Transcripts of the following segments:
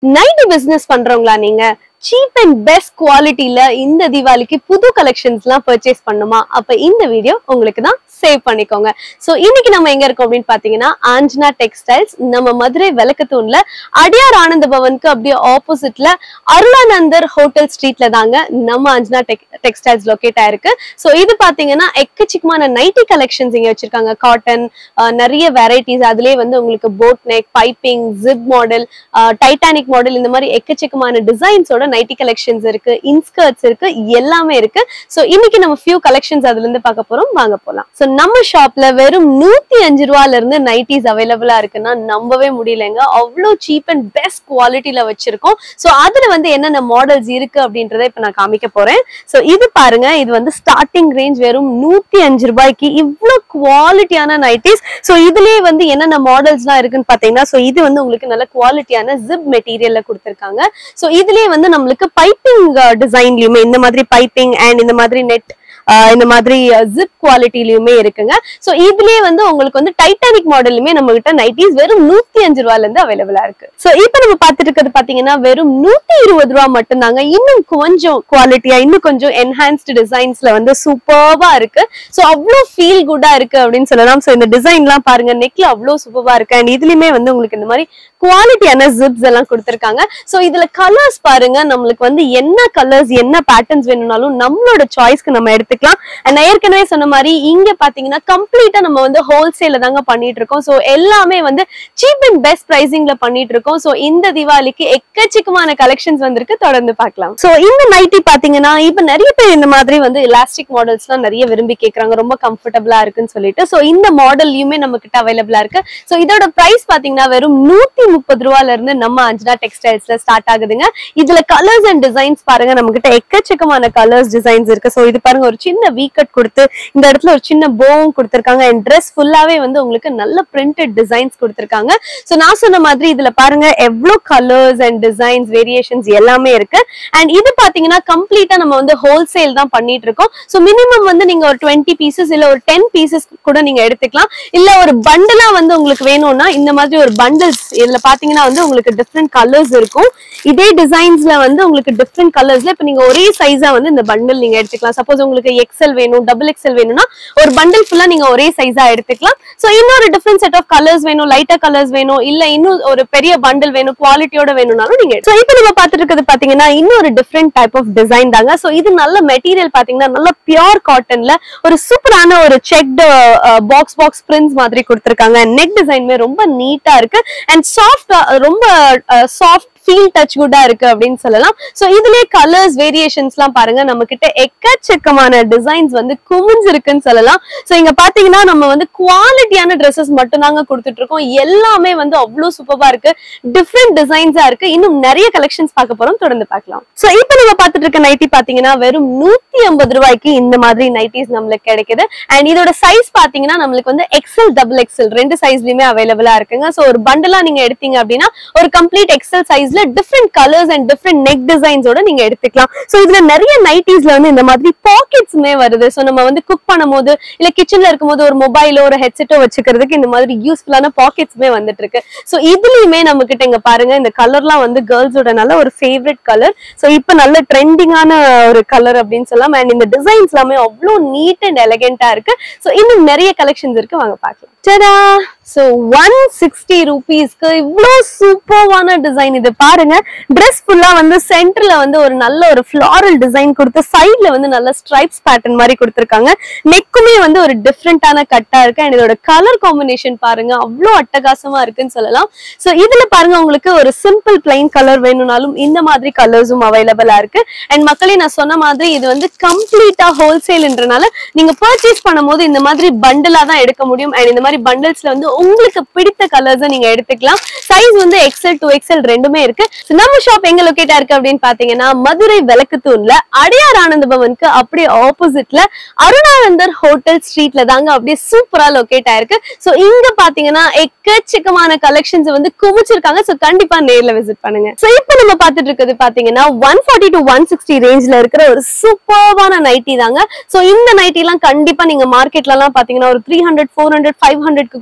night business பண்றவங்களா நீங்க cheap and best குவாலிட்டில இந்த தீபாவளிக்கு புது கலெக்ஷன்ஸ் எல்லாம் பர்ச்சேஸ் பண்ணுமா அப்ப இந்த வீடியோ உங்களுக்கு தான் சேவ் பண்ணிக்கோங்க சோ இன்னைக்கு நம்ம எங்க இருக்கோம் அப்படின்னு பாத்தீங்கன்னா ஆஞ்சனா டெக்ஸ்டைல்ஸ் நம்ம மதுரை விளக்கத்தூண்ல அடியார் ஆனந்த பவனுக்கு அப்படியே ஆப்போசிட்ல அருளானந்தர் ஹோட்டல் ஸ்ட்ரீட்ல தாங்க நம்ம அஞ்சனா டெக் டெக்ஸ்டைல்ஸ் லொக்கேட் ஆயிருக்கு சோ இது பாத்தீங்கன்னா எக்கச்சக்கமான நைட்டி கலெக்ஷன்ஸ் இங்க வச்சிருக்காங்க காட்டன் நிறைய வெரைட்டிஸ் அதுலயே வந்து உங்களுக்கு boat neck piping zip model Titanic model இந்த மாதிரி எக்கச்சக்கமான டிசைன்ஸோட நைட்டி கலெக்ஷன்ஸ் இருக்கு இன்ஸ்கர்ட்ஸ் இருக்கு எல்லாமே இருக்கு சோ இன்னைக்கு நம்ம ஃபியூ கலெக்ஷன்ஸ் அதுல இருந்து பார்க்க போறோம் வாங்க போலாம் சோ நம்ம ஷாப்ல வெறும் நூத்தி அஞ்சு ரூபால இருந்து நைட்டிஸ் அவைலபிளா இருக்குன்னா நம்பவே முடியலங்க அவ்வளோ சீப் அண்ட் பெஸ்ட் குவாலிட்டில வச்சிருக்கோம் சோ அதுல வந்து என்னென்ன மாடல்ஸ் இருக்கு அப்படின்றத இப்ப நான் காமிக்க போறேன் சோ இது பாருங்க இது வந்து ஸ்டார்டிங் ரேஞ்ச் வெறும் நூத்தி அஞ்சு ரூபாய்க்கு இவ்வளவு குவாலிட்டியான நைட்டிஸ் சோ இதுலயே வந்து என்னென்ன மாடல்ஸ்லாம் இருக்குன்னு பாத்தீங்கன்னா சோ இது வந்து உங்களுக்கு நல்ல குவாலிட்டியான ஜிப் மெட்டீரியல்ல கொடுத்திருக்காங்க சோ இதுலயே வந்து நம்மளுக்கு பைப்பிங் டிசைன்லயுமே இந்த மாதிரி பைப்பிங் அண்ட் இந்த மாதிரி நெட் இந்த மாதிரி ஜிப் குவாலிட்டிலயுமே இருக்குங்க சோ இதுலயே வந்து உங்களுக்கு வந்து டைட்டானிக் மாடலுமே நம்ம கிட்ட நைட்டிஸ் வெறும் நூத்தி அஞ்சு ரூபால இருந்து அவைலபிளா இருக்கு சோ இப்போ நம்ம பார்த்துட்டு இருக்கிறது பாத்தீங்கன்னா வெறும் நூத்தி இருபது ரூபா மட்டும்தாங்க இன்னும் கொஞ்சம் குவாலிட்டியா இன்னும் கொஞ்சம் என்ஹான்ஸ்டு டிசைன்ஸ்ல வந்து சூப்பர்வா இருக்கு சோ அவ்வளோ ஃபீல் குட்டா இருக்கு அப்படின்னு சொல்லலாம் சோ இந்த டிசைன்லாம் பாருங்க நெக்ல அவ்வளோ சூப்பர்வா இருக்கு அண்ட் இதுலயுமே வந்து உங்களுக்கு இந்த மாதிரி குவாலிட்டியான ஜிப்ஸ் எல்லாம் கொடுத்திருக்காங்க சோ இதுல கலர்ஸ் பாருங்க நம்மளுக்கு வந்து என்ன கலர்ஸ் என்ன பேட்டர்ன்ஸ் வேணும்னாலும் நம்மளோட சாய்ஸ்க்கு நம்ம எடுத்துக்கலாம் அண்ட் நான் ஏற்கனவே சொன்ன மாதிரி இங்க பாத்தீங்கன்னா கம்ப்ளீட்டா நம்ம வந்து ஹோல்சேல தாங்க பண்ணிட்டு இருக்கோம் சோ எல்லாமே வந்து சீப் அண்ட் பெஸ்ட் பிரைசிங்ல பண்ணிட்டு இருக்கோம் சோ இந்த தீபாவளிக்கு எக்கச்சக்கமான கலெக்ஷன்ஸ் வந்திருக்கு தொடர்ந்து பார்க்கலாம் சோ இந்த நைட்டி பாத்தீங்கன்னா இப்ப நிறைய பேர் இந்த மாதிரி வந்து எலாஸ்டிக் மாடல்ஸ் எல்லாம் நிறைய விரும்பி கேக்குறாங்க ரொம்ப கம்ஃபர்டபுளா இருக்குன்னு சொல்லிட்டு சோ இந்த மாடல்லையுமே நம்ம கிட்ட அவைலபிளா இருக்கு சோ இதோட பிரைஸ் பாத்தீங்கன்னா வெறும் நூத்தி முப்பது ரூபால இருந்து நம்ம அஞ்சனா டெக்ஸ்டைல்ஸ்ல ஸ்டார்ட் ஆகுதுங்க இதுல கலர்ஸ் அண்ட் டிசைன்ஸ் பாருங்க நம்ம கிட்ட எக்கச்சக்கமான கலர்ஸ் டிசைன்ஸ் இருக்கு சோ இது பாருங்க ஒரு சின்ன வீக்கட் கொடுத்து இந்த இடத்துல ஒரு சின்ன போவும் கொடுத்திருக்காங்க அண்ட் ட்ரெஸ் ஃபுல்லாவே வந்து உங்களுக்கு நல்ல பிரிண்டட் டிசைன்ஸ் கொடுத்திருக்காங்க சோ நான் சொன்ன மாதிரி இதுல பாருங்க எவ்வளவு கலர்ஸ் அண்ட் டிசைன்ஸ் வேரியேஷன்ஸ் எல்லாமே இருக்கு அண்ட் இது பாத்தீங்கன்னா கம்ப்ளீட்டா நம்ம வந்து ஹோல்சேல் தான் பண்ணிட்டு இருக்கோம் சோ மினிமம் வந்து நீங்க ஒரு டுவெண்ட்டி பீசஸ் இல்ல ஒரு டென் பீசஸ் கூட நீங்க எடுத்துக்கலாம் இல்ல ஒரு பண்டலா வந்து உங்களுக்கு வேணும்னா இந்த மாதிரி ஒரு பண்டில்ஸ் இதுல பாத்தீங்கன்னா வந்து உங்களுக்கு டிஃப்ரெண்ட் கலர்ஸ் இருக்கும் இதே டிசைன்ஸ்ல வந்து உங்களுக்கு டிஃப்ரெண்ட் கலர்ஸ்ல இப்ப நீங்க ஒரே சைஸா வந்து இந்த பண்டில் நீங்க எடுத்துக்கலாம் சப்போஸ் உங்களுக்கு எக்ஸல் வேணும் டபுள் எக்ஸல் வேணும்னா ஒரு பண்டில் ஃபுல்லா நீங்க ஒரே சைஸா எடுத்துக்கலாம் சோ இன்னொரு டிஃப்ரெண்ட் செட் ஆஃப் கலர்ஸ் வேணும் லைட்டா கலர்ஸ் வேணும் இல்ல இன்னும் ஒரு பெரிய பண்டில் வேணும் குவாலிட்டியோட வேணும்னாலும் நீங்க சோ இப்போ நம்ம பாத்துட்டு இருக்கிறது பாத்தீங்கன்னா இன்னொரு டிஃப்ரெண்ட் டைப் ஆஃப் டிசைன் தாங்க சோ இது நல்ல மெட்டீரியல் பாத்தீங்கன்னா நல்ல பியூர் காட்டன்ல ஒரு சூப்பரான ஒரு செக்டு பாக்ஸ் பாக்ஸ் பிரிண்ட்ஸ் மாதிரி கொடுத்திருக்காங்க நெக் டிசைனுமே ரொம்ப நீட்டா இருக்கு அண்ட் சாஃப்ட் ரொம்ப சாஃப்ட் ஃபீல் டச் குட்டா இருக்கு அப்படின்னு சொல்லலாம் சோ இதுலயே கலர்ஸ் வேரியேஷன்ஸ் எல்லாம் பாருங்க நம்ம கிட்ட எக்கச்சக்கமான டிசைன்ஸ் வந்து குமிஞ்சு இருக்குன்னு சொல்லலாம் சோ இங்க பாத்தீங்கன்னா நம்ம வந்து குவாலிட்டியான ட்ரெஸ்ஸஸ் மட்டும் தாங்க கொடுத்துட்டு இருக்கோம் எல்லாமே வந்து அவ்வளவு சூப்பரா இருக்கு டிஃப்ரெண்ட் டிசைன்ஸா இருக்கு இன்னும் நிறைய கலெக்ஷன்ஸ் பார்க்க போறோம் தொடர்ந்து பார்க்கலாம் சோ இப்போ நம்ம பார்த்துட்டு இருக்க நைட்டி பாத்தீங்கன்னா வெறும் நூத்தி ஐம்பது ரூபாய்க்கு இந்த மாதிரி நைட்டிஸ் நம்மளுக்கு கிடைக்குது அண்ட் இதோட சைஸ் பாத்தீங்கன்னா நம்மளுக்கு வந்து எக்ஸல் டபுள் எக்ஸல் ரெண்டு சைஸ்லயுமே அவைலபிளா இருக்குங்க சோ ஒரு பண்டலா நீங்க எடுத்தீங்க அப்படின்னா ஒரு கம்ப்ளீட் எக்ஸல் சைஸ்ல different colours and different neck டிசைன்ஸோட நீங்க எடுத்துக்கலாம் சோ இதுல நிறைய நைட்டிஸ்ல வந்து இந்த மாதிரி பாக்கெட்ஸுமே வருது சோ நம்ம வந்து குக் பண்ணும்போது இல்ல கிச்சன்ல இருக்கும்போது ஒரு மொபைலோ ஒரு ஹெட்செட்டோ வச்சுக்கிறதுக்கு இந்த மாதிரி யூஸ்ஃபுல்லான பாக்கெட்ஸுமே வந்துட்டு இருக்கு சோ இதுலயுமே நம்ம கிட்ட இங்க பாருங்க இந்த கலர்லாம் வந்து கேர்ள்ஸோட நல்ல ஒரு ஃபேவரட் கலர் சோ இப்ப நல்ல ட்ரெண்டிங்கான ஒரு கலர் அப்படின்னு சொல்லலாம் அண்ட் இந்த டிசைன்ஸ் எல்லாமே அவ்வளோ நீட் அண்ட் எலகென்ட்டா இருக்கு சோ இன்னும் நிறைய கலெக்ஷன்ஸ் இருக்கு வாங்க பார்க்கலாம் டடா சோ ஒன் சிக்ஸ்டி ருபீஸ்க்கு இவ்வளோ சூப்பர்வான டிசைன் இது பாருங்க ட்ரெஸ் ஃபுல்லா வந்து சென்டர்ல வந்து ஒரு நல்ல ஒரு ஃபிளாரல் டிசைன் கொடுத்து சைட்ல வந்து நல்ல ஸ்ட்ரைப்ஸ் பேட்டர்ன் மாதிரி கொடுத்துருக்காங்க நெக்குமே வந்து ஒரு டிஃப்ரெண்டான கட்டா இருக்கு அண்ட் இதோட கலர் காம்பினேஷன் பாருங்க அவ்வளோ அட்டகாசமா இருக்குன்னு சொல்லலாம் சோ இதுல பாருங்க உங்களுக்கு ஒரு சிம்பிள் பிளைன் கலர் வேணும்னாலும் இந்த மாதிரி கலர்ஸும் அவைலபிளா இருக்கு அண்ட் மக்களே நான் சொன்ன மாதிரி இது வந்து கம்ப்ளீட்டா ஹோல்சேல்ன்றனால நீங்க பர்ச்சேஸ் பண்ணும்போது இந்த மாதிரி பண்டலா தான் எடுக்க முடியும் அண்ட் இந்த மாதிரி பண்டல்ஸ்ல வந்து உங்களுக்கு பிடித்த கலர்ஸ் நீங்க எடுத்துக்கலாம் சைஸ் வந்து எக்ஸல் டூ எக்ஸல் ரெண்டுமே இருக்கு So, நம்ம ஷாப் எங்க லொகேட்டா இருக்கு அப்படின்னு பாத்தீங்கன்னா மதுரை விளக்குத்தூண்ல அடையார் ஆனந்த பவனுக்கு அப்படியே ஆப்போசிட்ல அருணானந்தர் ஹோட்டல் ஸ்ட்ரீட்ல தாங்க அப்படியே சூப்பரா லொகேட் ஆயிருக்கு சோ இங்க பாத்தீங்கன்னா எக்கச்சக்கமான கலெக்ஷன்ஸ் வந்து குவிச்சிருக்காங்க சோ கண்டிப்பா நேர்ல விசிட் பண்ணுங்க சோ இப்போ நம்ம பாத்துட்டு இருக்கிறது பாத்தீங்கன்னா one forty to one sixty ரேஞ்ச்ல இருக்கிற ஒரு சூப்பர்வான நைட்டி தாங்க சோ இந்த நைட்டி எல்லாம் கண்டிப்பா நீங்க மார்க்கெட்ல எல்லாம் பாத்தீங்கன்னா ஒரு three hundred four hundred five ஹண்ட்ரட்க்கு கூட செல்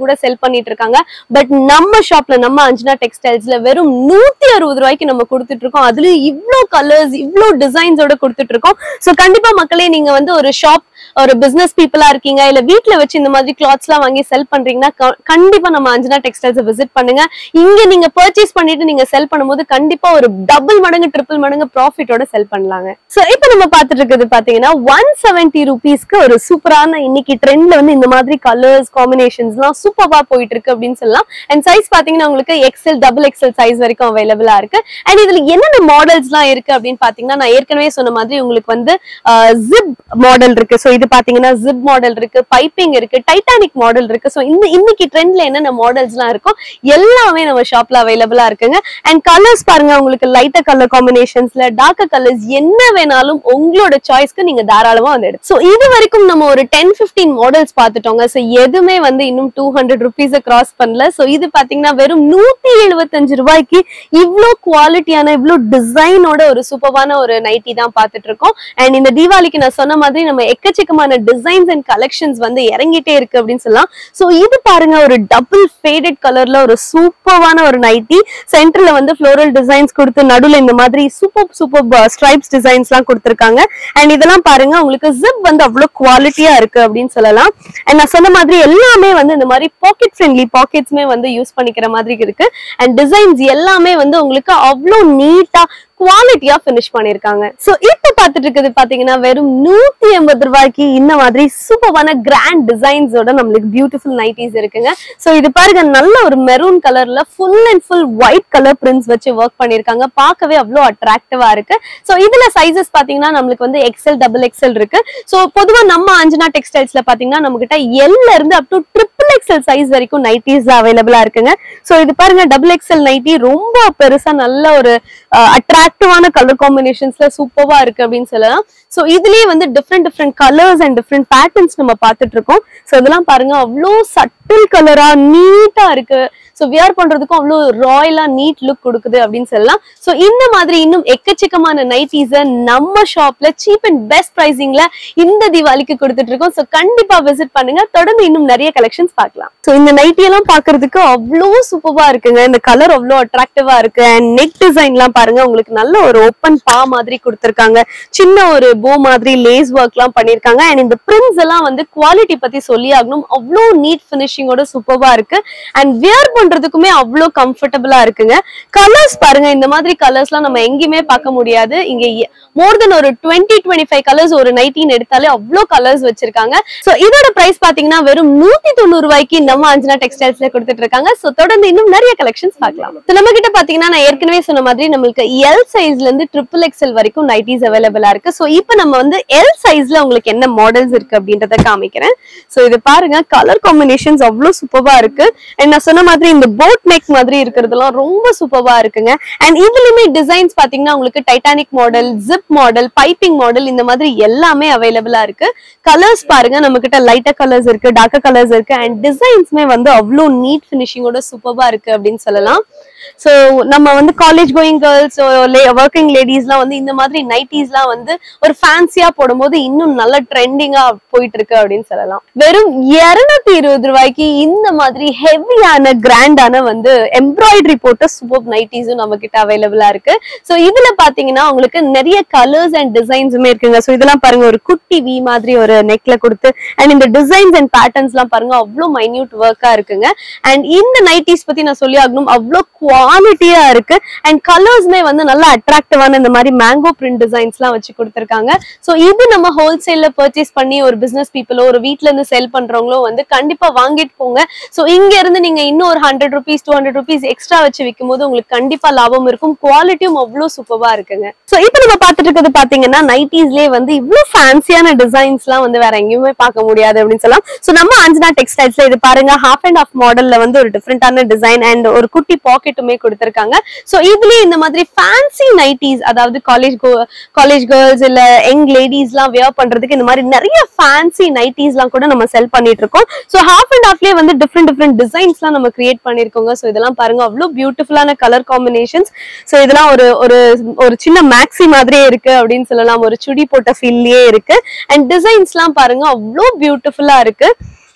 பண்ணிட்டு இருக்காங்க பட் நம்ம ஷாப்ல நம்ம அஞ்சனா டெக்ஸ்டைல்ஸ்ல வெறும் நூத்தி அறுபது ரூபாய்க்கு நம்ம கொடுத்துட்டு இருக்கோம் அதுலயும் இவ்ளோ கலர்ஸ் இவ்ளோ டிசைன்ஸோட கொடுத்துட்டு இருக்கோம் சோ கண்டிப்பா மக்களே நீங்க வந்து ஒரு ஷாப் ஒரு பிசினஸ் பீப்புளா இருக்கீங்க இல்ல வீட்ல வச்சு இந்த மாதிரி கிளாத்ஸ் எல்லாம் வாங்கி செல் பண்றீங்கன்னா க- கண்டிப்பா நம்ம அஞ்சனா டெக்ஸ்டைல்ஸ் விசிட் பண்ணுங்க இங்க நீங்க பர்ச்சேஸ் பண்ணிட்டு நீங்க செல் பண்ணும்போது கண்டிப்பா ஒரு டபுள் மடங்கு ட்ரிபிள் மடங்கு ப்ராஃபிட்டோட செல் பண்ணலாங்க சோ இப்போ நம்ம பார்த்துட்டு இருக்கிறது பாத்தீங்கன்னா ஒன் செவன்டி ருபீஸ்க்கு ஒரு சூப்பரான இன்னைக்கு ட்ரெண்ட்ல வந்து இந்த மாதிரி கலர்ஸ் காம்பினேஷன்ஸ் எல்லாம் சூப்பரா போயிட்டு இருக்கு அப்படின்னு சொல்லலாம் அண்ட் சைஸ் பாத்தீங்கன்னா உங்களுக்கு எக்ஸல் டபுள் எக்ஸல் சைஸ் வரைக்கும் அவைலபிளா இருக்கு அண்ட் இதுல என்னென்ன மாடல்ஸ் எல்லாம் இருக்கு அப்படின்னு பாத்தீங்கன்னா நான் ஏற்கனவே சொன்ன மாதிரி உங்களுக்கு வந்து ஜிப் மாடல் இருக்கு சோ இது பாத்தீங்கன்னா ஜிப் மாடல் இருக்கு பைப்பிங் இருக்கு டைட்டானிக் மாடல் இருக்கு சோ இந்த இன்னைக்கு ட்ரெண்ட்ல என்னென்ன மாடல்ஸ் எல்லாம் இருக்கோ எல்லாமே நம்ம ஷாப்ல அவைலபிளா இருக்குங்க அண்ட் கலர்ஸ் பாருங்க உங்களுக்கு லைட்டர் கலர் காம்பினேஷன்ஸ்ல டார்க்கர் கலர்ஸ் என்ன வேணாலும் உங்களோட சாய்ஸ்க்கு நீங்க தாராளமா வந்து எடுத்து ஸோ இது வரைக்கும் நம்ம ஒரு டென் 15 மாடல்ஸ் பார்த்துட்டோங்க ஸோ எதுவுமே வந்து இன்னும் டூ ஹண்ட்ரட் ருபீஸை கிராஸ் பண்ணல ஸோ இது பாத்தீங்கன்னா வெறும் நூத்தி எழுபத்தஞ்சு ரூபாய்க்கு இவ்ளோ குவாலிட்டியான இவ்ளோ டிசைனோட ஒரு சூப்பரான ஒரு நைட்டி தான் பார்த்துட்டு இருக்கோம் அண்ட் இந்த தீபாவளிக்கு நான் சொன்ன மாதிரி நம்ம எக்கச்சக்கமான டிசைன்ஸ் அண்ட் கலெக்ஷன்ஸ் வந்து இறங்கிட்டே இருக்கு அப்படின்னு சொல்லலாம் ஸோ இது பாருங்க ஒரு டபுள் ஃபேடட் கலர்ல ஒரு சூப்பரான ஒரு நைட்டி சென்டர்ல வந்து ஃப்ளோரல் டிசைன்ஸ் கொடுத்து நடுவுல இந்த மாதிரி சூப்பர் சூப்பர் ஸ்ட்ரைப்ஸ் டிசைன்ஸ் எல்லாம் கொடுத்துருக்காங்க அண்ட் இதெல்லாம் பாருங்க உங்களுக்கு ஜிப் வந்து அவ்வளவு குவாலிட்டியா இருக்கு அப்படின்னு சொல்லலாம் அண்ட் நான் சொன்ன மாதிரி எல்லாமே வந்து இந்த மாதிரி பாக்கெட் ஃப்ரெண்ட்லி பாக்கெட்ஸ்மே வந்து யூஸ் பண்ணிக்கிற மாதிரி இருக்கு அண்ட் டிசைன்ஸ் எல்லாமே வந்து உங்களுக்கு அவ்வளோ நீட்டா குவாலிட்டியா ஃபினிஷ் பண்ணிருக்காங்க சோ இப்ப பாத்துட்டு இருக்குது பாத்தீங்கன்னா வெறும் நூத்தி எண்பது ரூபாய்க்கு இந்த மாதிரி சூப்பரான கிராண்ட் டிசைன்ஸோட நம்மளுக்கு பியூட்டிஃபுல் நைட்டிஸ் இருக்குங்க சோ இது பாருங்க நல்ல ஒரு மெரூன் கலர்ல full and full white colour prints வச்சு ஒர்க் பண்ணிருக்காங்க பார்க்கவே அவ்வளோ அட்ராக்டிவா இருக்கு சோ இதுல சைசஸ் பாத்தீங்கன்னா நம்மளுக்கு வந்து எக்ஸல் டபுள் எக்ஸல் இருக்கு சோ பொதுவா நம்ம அஞ்சனா டெக்ஸ்டைல்ஸ்ல பாத்தீங்கன்னா நம்ம கிட்ட எல்ல இருந்து up to triple XL size வரைக்கும் நைட்டிஸ் அவைலபிளா இருக்குங்க சோ இது பாருங்க டபுள் எக்ஸல் நைட்டி ரொம்ப பெருசா நல்ல ஒரு அட்ராக்டிவான கலர் காம்பினேஷன்ஸ்ல சூப்பரா இருக்கு அப்படின்னு சொல்லலாம் சோ இதுலயே வந்து different different colours and different patterns நம்ம பார்த்துட்டு இருக்கோம் சோ இதெல்லாம் பாருங்க அவ்வளோ சட்டில் கலரா நீட்டா இருக்கு சோ வியர் பண்றதுக்கும் அவ்வளோ ராயலா நீட் லுக் கொடுக்குது அப்படின்னு சொல்லலாம் சோ இந்த மாதிரி இன்னும் எக்கச்சக்கமான நைட்டிஸ நம்ம ஷாப்ல சீப் அண்ட் பெஸ்ட் பிரைசிங்ல இந்த தீபாவளிக்கு கொடுத்துட்டு இருக்கோம் சோ கண்டிப்பா விசிட் பண்ணுங்க தொடர்ந்து இன்னும் நிறைய கலெக்ஷன்ஸ் பார்க்கலாம் சோ இந்த நைட்டி எல்லாம் பாக்குறதுக்கு அவ்வளோ சூப்பரா இருக்குங்க இந்த கலர் அவ்வளோ அட்ராக்டிவா இருக்கு அண்ட் நெக் டிசைன் எல்லாம் பாருங்க உங்களுக்கு நல்ல ஒரு ஓப்பன் பா மாதிரி கொடுத்திருக்காங்க சின்ன ஒரு போ மாதிரி லேஸ் ஒர்க் எல்லாம் பண்ணிருக்காங்க அண்ட் இந்த பிரிண்ட்ஸ் எல்லாம் வந்து குவாலிட்டி பத்தி சொல்லி ஆகணும் அவ்வளோ நீட் பினிஷிங்கோட சூப்பரா இருக்கு அண்ட் வியர் பண்றதுக்குமே அவ்வளோ கம்ஃபர்டபுளா இருக்குங்க கலர்ஸ் பாருங்க இந்த மாதிரி கலர்ஸ்லாம் நம்ம எங்கேயுமே பார்க்க முடியாது இங்க மோர் தென் ஒரு டுவெண்ட்டி டுவெண்ட்டி ஃபைவ் கலர்ஸ் ஒரு நைட்டின்னு எடுத்தாலே அவ்வளோ கலர்ஸ் வச்சிருக்காங்க சோ இதோட பிரைஸ் பாத்தீங்கன்னா வெறும் நூத்தி தொண்ணூறு ரூபாய்க்கு நம்ம அஞ்சனா டெக்ஸ்டைல்ஸ்ல கொடுத்துட்டு இருக்காங்க சோ தொடர்ந்து இன்னும் நிறைய கலெக்ஷன்ஸ் பார்க்கலாம் So, நம்ம கிட்ட பாத்தீங்கன்னா நான் ஏற்கனவே சொன்ன மாதிரி நம்மளுக்கு எல் சைஸ்ல இருந்து ட்ரிபிள் எக்ஸ்எல் வரைக்கும் நைட்டிஸ் அவைலபிளா இருக்கு சோ இப்போ நம்ம வந்து எல் சைஸ்ல உங்களுக்கு என்ன மாடல்ஸ் இருக்கு அப்படின்றத காமிக்கிறேன் சோ இது பாருங்க கலர் காம்பினேஷன்ஸ் அவ்வளவு சூப்பரா இருக்கு அண்ட் நான் சொன்ன மாதிரி இந்த போட் நெக் மாதிரி இருக்கிறதெல்லாம் ரொம்ப சூப்பரா இருக்குங்க அண்ட் இதுலயுமே டிசைன்ஸ் பாத்தீங்கன்னா உங்களுக்கு Titanic model zip model piping model இந்த மாதிரி எல்லாமே அவைலபிளா இருக்கு கலர்ஸ் பாருங்க நம்ம கிட்ட லைட்டர் கலர்ஸ் இருக்கு டார்க்கர் கலர்ஸ் இருக்கு அண்ட் டிசைன்ஸ்மே வந்து அவ்வளோ நீட் ஃபினிஷிங்கோட சூப்பரா இருக்கு அப்படின்னு சொல்லலாம் ஸோ நம்ம வந்து காலேஜ் கோயிங் கேர்ள்ஸ் ஒர்க்கிங் லேடிஸ்லாம் வந்து இந்த மாதிரி நைட்டிஸ்லாம் வந்து ஒரு ஃபேன்சியா போடும்போது இன்னும் நல்ல ட்ரெண்டிங்கா போயிட்டு இருக்கு அப்படின்னு சொல்லலாம் வெறும் இருநூத்தி இருபது ரூபாய்க்கு இந்த மாதிரி ஹெவியான கிராண்டான வந்து எம்ப்ராய்டரி போட்ட சூப்பர் நைட்டிஸும் நம்ம கிட்ட அவைலபிளா இருக்கு ஸோ இதுல பாத்தீங்கன்னா உங்களுக்கு நிறைய கலர்ஸ் அண்ட் டிசைன்ஸுமே இருக்குங்க ஸோ இதெல்லாம் பாருங்க ஒரு குட்டி வி மாதிரி ஒரு நெக்ல கொடுத்து அண்ட் இந்த டிசைன்ஸ் அண்ட் பேட்டர்ன்ஸ் எல்லாம் பாருங்க அவ்வளோ மைன்யூட் ஒர்க்கா இருக்குங்க அண்ட் இந்த நைட்டிஸ் பத்தி நான் சொல்லி ஆகணும் அவ்வளோ குவாலிட்டியா இருக்கு அண்ட் கலர்ஸ்மே வந்து நல்லா அட்ராக்டிவான இந்த மாதிரி மேங்கோ பிரிண்ட் டிசைன்ஸ் எல்லாம் வச்சு கொடுத்துருக்காங்க ஸோ இது நம்ம ஹோல்சேல்ல பர்ச்சேஸ் பண்ணி ஒரு பிசினஸ் பீப்புளோ ஒரு வீட்ல இருந்து செல் பண்றவங்களோ வந்து கண்டிப்பா வாங்கிட்டு போங்க ஸோ இங்க இருந்து நீங்க இன்னும் ஒரு hundred rupees two hundred rupees extra வச்சு விற்கும் போது உங்களுக்கு கண்டிப்பா லாபம் இருக்கும் குவாலிட்டியும் அவ்வளோ சூப்பரா இருக்குங்க ஸோ இப்போ நம்ம பார்த்துட்டு இருக்கிறது பாத்தீங்கன்னா நைட்டிஸ்லேயே வந்து இவ்வளோ ஃபேன்சியான டிசைன்ஸ்லாம் வந்து வேற எங்கேயுமே பார்க்க முடியாது அப்படின்னு சொல்லலாம் ஸோ நம்ம அஞ்சனா டெக்ஸ்டைல்ஸ்ல இது பாருங்க ஹாஃப் அண்ட் ஆஃப் மாடல்ல வந்து ஒரு டிஃப்ரெண்டான டிசைன் அண்ட் ஒரு குட்டி பாக்கெட்டுமே கொடுத்துருக்காங்க ஸோ இதுலயே இந்த மாதிரி ஃபேன்சி நைட்டிஸ் அதாவது காலேஜ் காலேஜ் கேர்ள்ஸ் இல்ல யங் லேடிஸ்லாம் வியர் பண்றதுக்கு இந்த மாதிரி நிறைய ஃபேன்சி நைட்டிஸ்லாம் கூட நம்ம செல் பண்ணிட்டு இருக்கோம் ஸோ ஹாஃப் அண்ட் ஹாஃப்லேயே வந்து டிஃப்ரெண்ட் டிஃப்ரெண்ட் டிசைன்ஸ்லாம் நம்ம கிரியேட் பண்ணிருக்கோங்க ஸோ இதெல்லாம் பாருங்க அவ்வளோ பியூட்டிஃபுல்லான கலர் காம்பினேஷன்ஸ் ஸோ இதெல்லாம் ஒரு ஒரு ஒரு சின்ன மேக்ஸி மாதிரியே இருக்கு அப்படின்னு சொல்லலாம் ஒரு சுடி போட்ட ஃபீல்லயே இருக்கு அண்ட் டிசைன்ஸ்லாம் பாருங்க அவ்வளோ பியூட்டிஃபுல்லா இருக்கு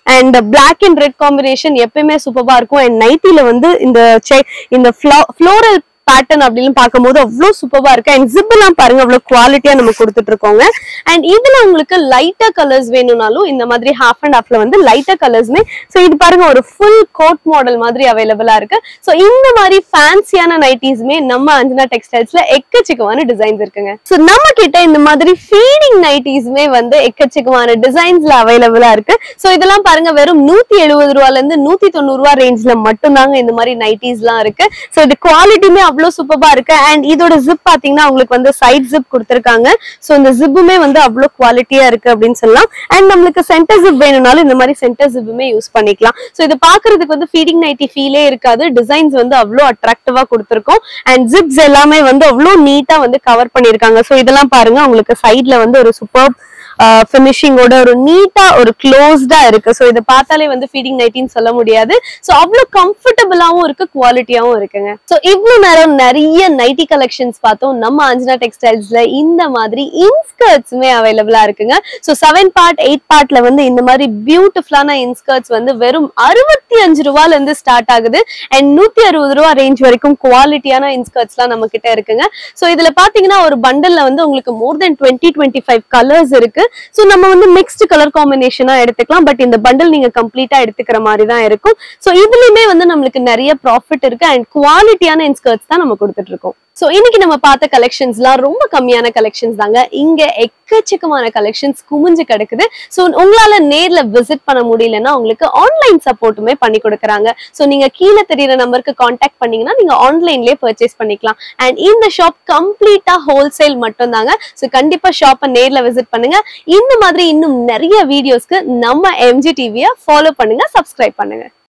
and black and red combination எப்பயுமே சூப்பரா இருக்கும் அண்ட் நைட்டில வந்து இந்த செ- இந்த ஃப்ளோரல் பேட்டர்ன் அப்படின்னு பார்க்கும்போது அவ்வளோ சூப்பரா இருக்கு அண்ட் ஜிப் எல்லாம் பாருங்க அவ்வளோ குவாலிட்டியா நம்ம கொடுத்துட்டு இருக்கோங்க அண்ட் இதுல உங்களுக்கு லைட்டா கலர்ஸ் வேணும்னாலும் இந்த மாதிரி ஹாஃப் அண்ட் ஹாஃப்ல வந்து லைட்டா கலர்ஸ்மே ஸோ இது பாருங்க ஒரு ஃபுல் கோட் மாடல் மாதிரி அவைலபிளா இருக்கு ஸோ இந்த மாதிரி ஃபேன்சியான நைட்டிஸ்மே நம்ம அஞ்சனா டெக்ஸ்டைல்ஸ்ல எக்கச்சக்கமான டிசைன்ஸ் இருக்குங்க ஸோ நம்ம கிட்ட இந்த மாதிரி ஃபீடிங் நைட்டிஸ்மே வந்து எக்கச்சக்கமான டிசைன்ஸ்ல அவைலபிளா இருக்கு ஸோ இதெல்லாம் பாருங்க வெறும் நூத்தி எழுபது ரூபால இருந்து நூத்தி தொண்ணூறு ரூபா ரேஞ்ச்ல மட்டும்தாங்க இந்த மாதிரி நைட்டிஸ்லாம் இருக்கு ஸோ இது குவாலிட்டியுமே அவ்வளோ சூப்பரா இருக்கு அண்ட் இதோட ஜிப் பாத்தீங்கன்னா உங்களுக்கு வந்து சைட் ஜிப் கொடுத்துருக்காங்க ஸோ இந்த ஜிப்புமே வந்து அவ்வளோ குவாலிட்டியா இருக்கு அப்படின்னு சொல்லலாம் அண்ட் நம்மளுக்கு சென்டர் ஜிப் வேணும்னாலும் இந்த மாதிரி சென்டர் ஜிப்புமே யூஸ் பண்ணிக்கலாம் ஸோ இது பாக்குறதுக்கு வந்து ஃபீடிங் நைட்டி ஃபீலே இருக்காது டிசைன்ஸ் வந்து அவ்வளோ அட்ராக்டிவா கொடுத்துருக்கோம் அண்ட் ஜிப்ஸ் எல்லாமே வந்து அவ்வளோ நீட்டா வந்து கவர் பண்ணியிருக்காங்க ஸோ இதெல்லாம் பாருங்க உங்களுக்கு சைட்ல வந்து ஒரு சூப்பர் ஃபினிஷிங்கோட ஒரு நீட்டா ஒரு க்ளோஸ்டா இருக்கு ஸோ இதை பார்த்தாலே வந்து ஃபீடிங் நைட்டின்னு சொல்ல முடியாது ஸோ அவ்வளோ கம்ஃபர்டபுளாகவும் இருக்கு குவாலிட்டியாவும் இருக்குங்க ஸோ இவ்வளோ நேரம் நிறைய நைட்டி கலெக்ஷன்ஸ் பார்த்தோம் நம்ம அஞ்சனா டெக்ஸ்டைல்ஸ்ல இந்த மாதிரி இன்ஸ்கர்ட்ஸுமே அவைலபிளா இருக்குங்க ஸோ செவன் பார்ட் எயிட் பார்ட்ல வந்து இந்த மாதிரி பியூட்டிஃபுல்லான இன்ஸ்கர்ட்ஸ் வந்து வெறும் அறுபத்தி அஞ்சு ரூபால இருந்து ஸ்டார்ட் ஆகுது அண்ட் நூத்தி அறுபது ரூபா ரேஞ்ச் வரைக்கும் குவாலிட்டியான இன்ஸ்கர்ட்ஸ்லாம் நம்ம கிட்ட இருக்குங்க ஸோ இதுல பாத்தீங்கன்னா ஒரு பண்டல்ல வந்து உங்களுக்கு more than twenty twenty five colours இருக்கு ஸோ நம்ம வந்து மிக்ஸ்டு கலர் காம்பினேஷனா எடுத்துக்கலாம் பட் இந்த பண்டல் நீங்க கம்ப்ளீட்டா எடுத்துக்கிற மாதிரி தான் இருக்கும் ஸோ இதுலயுமே வந்து நம்மளுக்கு நிறைய ப்ராஃபிட் இருக்கு அண்ட் குவாலிட்டியான இன்ஸ்கர்ட்ஸ் தான் நம்ம கொடுத்துட்டு இருக்கோம் ஸோ இன்னைக்கு நம்ம பார்த்த கலெக்ஷன்ஸ்லாம் ரொம்ப கம்மியான கலெக்ஷன்ஸ் தாங்க இங்க எக்கச்சக்கமான கலெக்ஷன்ஸ் குமிஞ்சு கிடக்குது ஸோ உங்களால நேர்ல விசிட் பண்ண முடியலன்னா உங்களுக்கு ஆன்லைன் சப்போர்ட்டுமே பண்ணி கொடுக்குறாங்க ஸோ நீங்க கீழே தெரியுற நம்பருக்கு காண்டாக்ட் பண்ணீங்கன்னா நீங்க ஆன்லைன்லயே பர்ச்சேஸ் பண்ணிக்கலாம் அண்ட் இந்த ஷாப் கம்ப்ளீட்டா ஹோல்சேல் மட்டும் தாங்க ஸோ கண்டிப்பா ஷாப்பை நேர்ல விசிட் பண்ணுங்க இந்த மாதிரி இன்னும் நிறைய வீடியோஸ்க்கு நம்ம எம்ஜி டிவியை ஃபாலோ பண்ணுங்க சப்ஸ்கிரைப் பண்ணுங்க